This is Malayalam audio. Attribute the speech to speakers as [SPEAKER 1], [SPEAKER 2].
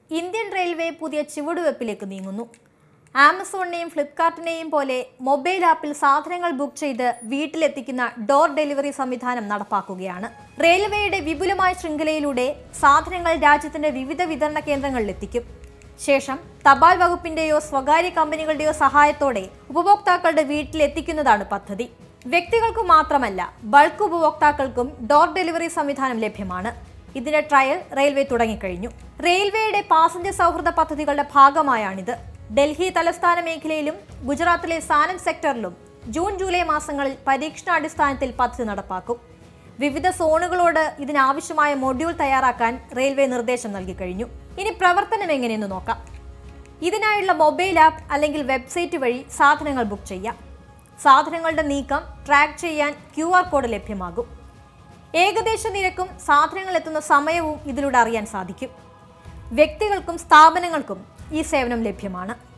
[SPEAKER 1] ഇന്ത്യൻ റെയിൽവേ പുതിയ ചുവടുവെപ്പിലേക്ക് നീങ്ങുന്നു ആമസോണിനെയും ഫ്ലിപ്കാർട്ടിനെയും പോലെ മൊബൈൽ ആപ്പിൽ സാധനങ്ങൾ ബുക്ക് ചെയ്ത് വീട്ടിലെത്തിക്കുന്ന ഡോർ ഡെലിവറി സംവിധാനം നടപ്പാക്കുകയാണ് റെയിൽവേയുടെ വിപുലമായ ശൃംഖലയിലൂടെ സാധനങ്ങൾ രാജ്യത്തിന്റെ വിവിധ വിതരണ കേന്ദ്രങ്ങളിലെത്തിക്കും ശേഷം തപാൽ വകുപ്പിന്റെയോ സ്വകാര്യ കമ്പനികളുടെയോ സഹായത്തോടെ ഉപഭോക്താക്കളുടെ വീട്ടിലെത്തിക്കുന്നതാണ് പദ്ധതി വ്യക്തികൾക്ക് മാത്രമല്ല ബൾക്ക് ഉപഭോക്താക്കൾക്കും ഡോർ ഡെലിവറി സംവിധാനം ലഭ്യമാണ് ഇതിന്റെ ട്രയൽ റെയിൽവേ തുടങ്ങിക്കഴിഞ്ഞു റെയിൽവേയുടെ പാസഞ്ചർ സൗഹൃദ പദ്ധതികളുടെ ഭാഗമായാണിത് ഡൽഹി തലസ്ഥാന മേഖലയിലും ഗുജറാത്തിലെ സാനം സെക്ടറിലും ജൂൺ ജൂലൈ മാസങ്ങളിൽ പരീക്ഷണാടിസ്ഥാനത്തിൽ പദ്ധതി നടപ്പാക്കും വിവിധ സോണുകളോട് ഇതിനാവശ്യമായ മൊഡ്യൂൾ തയ്യാറാക്കാൻ റെയിൽവേ നിർദ്ദേശം നൽകി കഴിഞ്ഞു ഇനി പ്രവർത്തനം എങ്ങനെയെന്ന് നോക്കാം ഇതിനായുള്ള മൊബൈൽ ആപ്പ് അല്ലെങ്കിൽ വെബ്സൈറ്റ് വഴി സാധനങ്ങൾ ബുക്ക് ചെയ്യാം സാധനങ്ങളുടെ നീക്കം ട്രാക്ക് ചെയ്യാൻ ക്യു ആർ കോഡ് ലഭ്യമാകും ഏകദേശ നിരക്കും സാധനങ്ങൾ എത്തുന്ന സമയവും ഇതിലൂടെ അറിയാൻ സാധിക്കും വ്യക്തികൾക്കും സ്ഥാപനങ്ങൾക്കും ഈ സേവനം ലഭ്യമാണ്